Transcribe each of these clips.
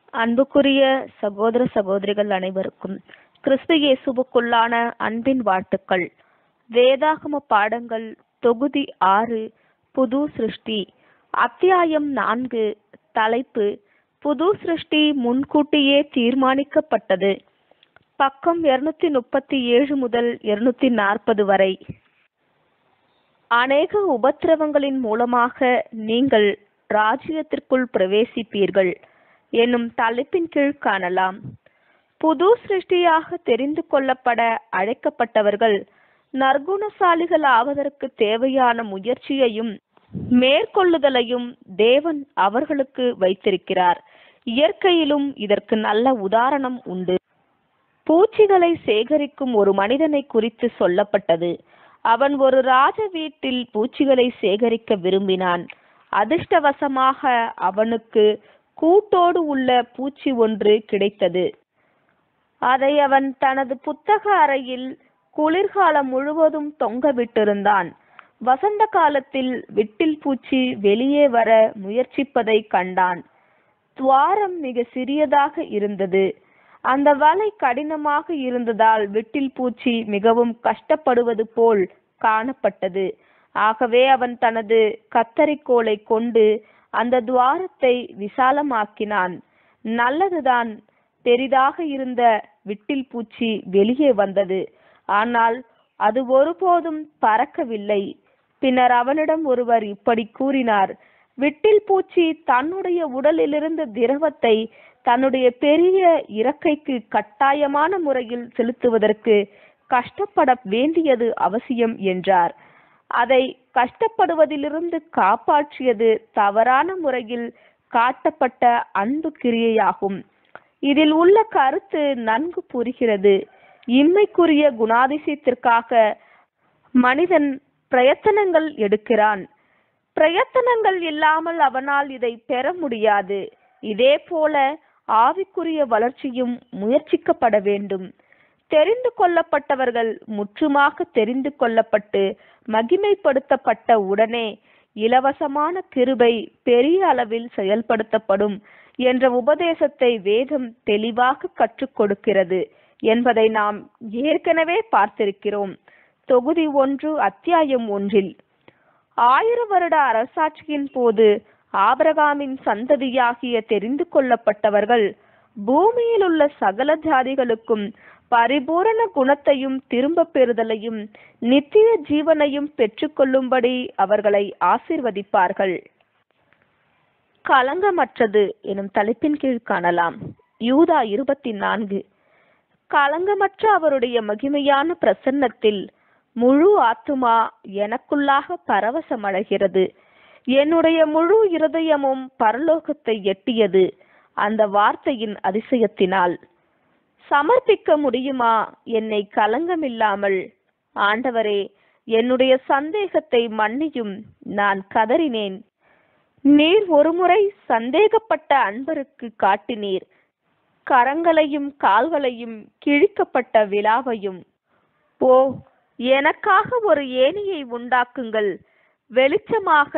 அன்புக்குரிய சகோதர சகோதரிகள் அனைவருக்கும் கிறிஸ்து இயேசுவுக்குள்ளான அன்பின் வாழ்த்துக்கள் வேதாகம பாடங்கள் தொகுதி ஆறு புது சிருஷ்டி அத்தியாயம் நான்கு தலைப்பு புது சிருஷ்டி முன்கூட்டியே தீர்மானிக்கப்பட்டது பக்கம் இருநூத்தி முப்பத்தி ஏழு முதல் இருநூத்தி நாற்பது வரை அநேக உபத்திரவங்களின் மூலமாக நீங்கள் ராஜ்யத்திற்குள் பிரவேசிப்பீர்கள் என்னும் தலைப்பின் கீழ் காணலாம் புது சிருஷ்டியாக தெரிந்து கொள்ளப்பட அழைக்கப்பட்டவர்கள் நற்குணசாலிகள் ஆவதற்கு தேவையான முயற்சியையும் மேற்கொள்ளுதலையும் தேவன் அவர்களுக்கு வைத்திருக்கிறார் இயற்கையிலும் இதற்கு நல்ல உதாரணம் உண்டு பூச்சிகளை சேகரிக்கும் ஒரு மனிதனை குறித்து சொல்லப்பட்டது அவன் ஒரு ராஜ வீட்டில் பூச்சிகளை சேகரிக்க விரும்பினான் அதிர்ஷ்டவசமாக அவனுக்கு கூட்டோடு உள்ள பூச்சி ஒன்று கிடைத்தது அதை அவன் தனது புத்தக அறையில் குளிர்காலம் முழுவதும் தொங்க விட்டிருந்தான் வசந்த காலத்தில் விட்டில் பூச்சி வெளியே வர முயற்சிப்பதை கண்டான் துவாரம் மிக சிறியதாக இருந்தது அந்த வலை கடினமாக இருந்ததால் விட்டில் பூச்சி மிகவும் கஷ்டப்படுவது போல் காணப்பட்டது ஆகவே அவன் தனது கத்தரிக்கோலை கொண்டு அந்த துவாரத்தை விசாலமாக்கினான் நல்லதுதான் பெரிதாக இருந்த விட்டில் பூச்சி வெளியே வந்தது ஆனால் அது ஒருபோதும் பறக்கவில்லை பின்னர் அவனிடம் ஒருவர் இப்படி கூறினார் விட்டில் பூச்சி தன்னுடைய உடலிலிருந்து திரவத்தை தன்னுடைய பெரிய இறக்கைக்கு கட்டாயமான முறையில் செலுத்துவதற்கு கஷ்டப்பட வேண்டியது அவசியம் என்றார் அதை கஷ்டப்படுவதிலிருந்து காப்பாற்றியது தவறான முறையில் காட்டப்பட்ட அன்பு கிரியையாகும் இதில் உள்ள கருத்து நன்கு புரிகிறது இன்மைக்குரிய குணாதிசயத்திற்காக மனிதன் பிரயத்தனங்கள் எடுக்கிறான் பிரயத்தனங்கள் இல்லாமல் அவனால் இதை பெற முடியாது இதே போல ஆவிக்குரிய வளர்ச்சியும் முயற்சிக்கப்பட வேண்டும் தெரிந்து கொள்ளப்பட்டவர்கள் முற்றுமாக தெரிந்து கொள்ளப்பட்டு மகிமைப்படுத்தப்பட்ட உடனே இலவசமான கிருபை பெரிய அளவில் செயல்படுத்தப்படும் என்ற உபதேசத்தை வேதம் தெளிவாக கற்றுக் கொடுக்கிறது என்பதை நாம் ஏற்கனவே பார்த்திருக்கிறோம் தொகுதி ஒன்று அத்தியாயம் ஒன்றில் ஆயிர வருட அரசாட்சியின் போது ஆபரகாமின் சந்ததியாகிய தெரிந்து கொள்ளப்பட்டவர்கள் பூமியில் உள்ள சகல ஜாதிகளுக்கும் பரிபூரண குணத்தையும் திரும்ப பெறுதலையும் நித்திய ஜீவனையும் பெற்றுக்கொள்ளும்படி அவர்களை ஆசிர்வதிப்பார்கள் களங்கமற்றது எனும் தலைப்பின் கீழ் காணலாம் யூதா இருபத்தி நான்கு களங்கமற்ற அவருடைய மகிமையான பிரசன்னத்தில் முழு ஆத்துமா எனக்குள்ளாக பரவசமடைகிறது என்னுடைய முழு இருதயமும் பரலோகத்தை எட்டியது அந்த வார்த்தையின் அதிசயத்தினால் சமர்ப்பிக்க முடியுமா என்னை கலங்கமில்லாமல் ஆண்டவரே என்னுடைய சந்தேகத்தை மன்னியும் நான் கதறினேன் நீர் ஒருமுறை சந்தேகப்பட்ட அன்பருக்கு காட்டினீர் கரங்களையும் கால்களையும் கிழிக்கப்பட்ட விழாவையும் ஓ எனக்காக ஒரு ஏணியை உண்டாக்குங்கள் வெளிச்சமாக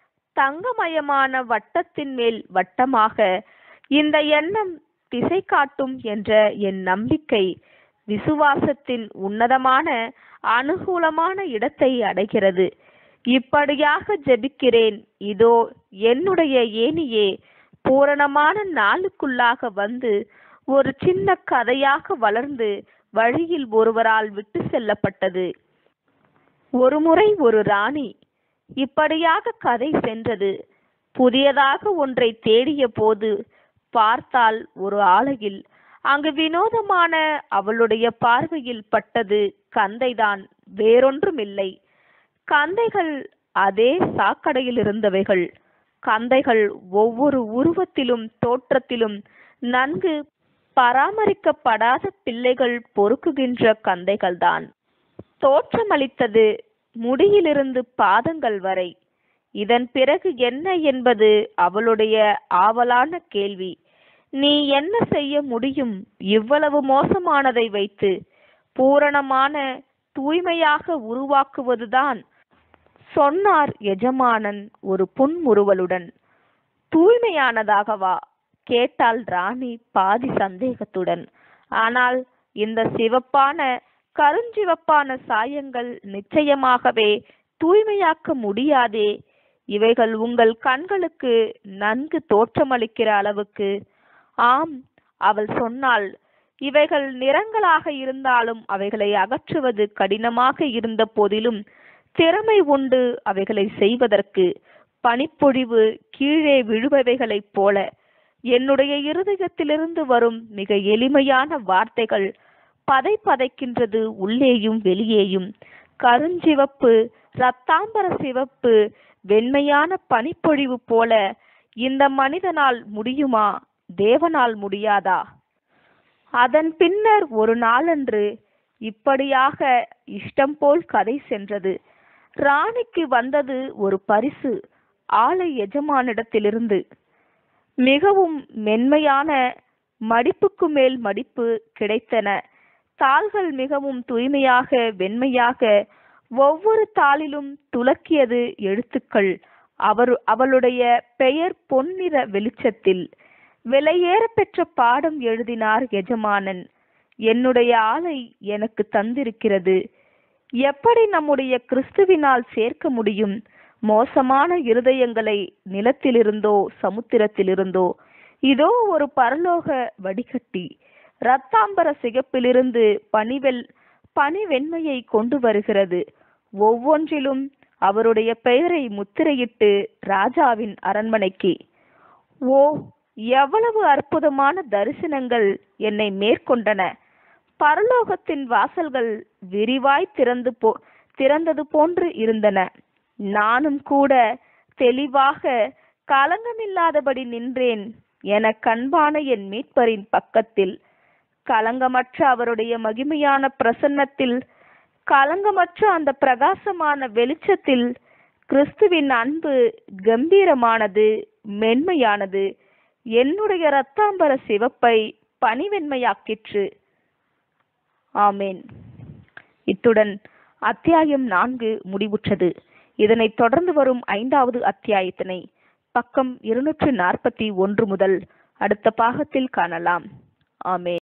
தங்கமயமான வட்டத்தின் மேல் வட்டமாக இந்த எண்ணம் திசை காட்டும் என்ற என் நம்பிக்கை விசுவாசத்தின் உன்னதமான அனுகூலமான இடத்தை அடைகிறது இப்படியாக ஜெபிக்கிறேன் இதோ என்னுடைய ஏனியே பூரணமான நாளுக்குள்ளாக வந்து ஒரு சின்ன கதையாக வளர்ந்து வழியில் ஒருவரால் விட்டு செல்லப்பட்டது ஒருமுறை ஒரு ராணி இப்படியாக கதை சென்றது புதியதாக ஒன்றை தேடிய போது பார்த்தால் ஒரு ஆலையில் அங்கு வினோதமான அவளுடைய பார்வையில் பட்டது கந்தைதான் வேறொன்றுமில்லை கந்தைகள் அதே சாக்கடையில் இருந்தவைகள் கந்தைகள் ஒவ்வொரு உருவத்திலும் தோற்றத்திலும் நன்கு பராமரிக்கப்படாத பிள்ளைகள் பொறுக்குகின்ற கந்தைகள்தான் தோற்றமளித்தது முடியிலிருந்து பாதங்கள் வரை இதன் பிறகு என்ன என்பது அவளுடைய ஆவலான கேள்வி நீ என்ன செய்ய முடியும் இவ்வளவு மோசமானதை வைத்து பூரணமான தூய்மையாக உருவாக்குவதுதான் சொன்னார் எஜமானன் ஒரு புன்முறுவலுடன் தூய்மையானதாகவா கேட்டாள் ராணி பாதி சந்தேகத்துடன் ஆனால் இந்த சிவப்பான கருஞ்சிவப்பான சாயங்கள் நிச்சயமாகவே தூய்மையாக்க முடியாதே இவைகள் உங்கள் கண்களுக்கு நன்கு தோற்றமளிக்கிற அளவுக்கு ஆம் அவள் சொன்னாள் இவைகள் நிறங்களாக இருந்தாலும் அவைகளை அகற்றுவது கடினமாக இருந்த போதிலும் திறமை உண்டு அவைகளை செய்வதற்கு பனிப்பொழிவு கீழே விழுபவைகளைப் போல என்னுடைய இருதயத்திலிருந்து வரும் மிக எளிமையான வார்த்தைகள் பதை பதைக்கின்றது உள்ளேயும் வெளியேயும் கருஞ்சிவப்பு இரத்தாம்பர சிவப்பு வெண்மையான பனிப்பொழிவு போல இந்த மனிதனால் முடியுமா தேவனால் முடியாதா அதன் பின்னர் ஒரு நாளன்று இப்படியாக இஷ்டம் போல் கதை சென்றது ராணிக்கு வந்தது ஒரு பரிசு ஆலை எஜமானிடத்திலிருந்து மிகவும் மென்மையான மடிப்புக்கு மேல் மடிப்பு கிடைத்தன தாள்கள் மிகவும் தூய்மையாக வெண்மையாக ஒவ்வொரு தாளிலும் துலக்கியது எழுத்துக்கள் அவர் அவளுடைய பெயர் பொன்னிற வெளிச்சத்தில் விலையேற பெற்ற பாடம் எழுதினார் எஜமானன் என்னுடைய ஆளை எனக்கு தந்திருக்கிறது எப்படி நம்முடைய கிறிஸ்துவினால் சேர்க்க முடியும் மோசமான இருதயங்களை நிலத்திலிருந்தோ சமுத்திரத்திலிருந்தோ இதோ ஒரு பரலோக வடிகட்டி இரத்தாம்பர சிகப்பிலிருந்து பனிவெல் பனிவெண்மையை கொண்டு வருகிறது ஒவ்வொன்றிலும் அவருடைய பெயரை முத்திரையிட்டு ராஜாவின் அரண்மனைக்கு ஓ எவ்வளவு அற்புதமான தரிசனங்கள் என்னை மேற்கொண்டன பரலோகத்தின் வாசல்கள் விரிவாய் திறந்து போ திறந்தது போன்று இருந்தன நானும் கூட தெளிவாக களங்கமில்லாதபடி நின்றேன் என கண்பான என் மீட்பரின் பக்கத்தில் களங்கமற்ற அவருடைய மகிமையான பிரசன்னத்தில் களங்கமற்ற அந்த பிரகாசமான வெளிச்சத்தில் கிறிஸ்துவின் அன்பு கம்பீரமானது மென்மையானது என்னுடைய இரத்தாம்பர சிவப்பை பனிவெண்மையாக்கிற்று ஆமேன் இத்துடன் அத்தியாயம் நான்கு முடிவுற்றது இதனைத் தொடர்ந்து வரும் ஐந்தாவது அத்தியாயத்தினை பக்கம் இருநூற்று நாற்பத்தி ஒன்று முதல் அடுத்த பாகத்தில் காணலாம் ஆமே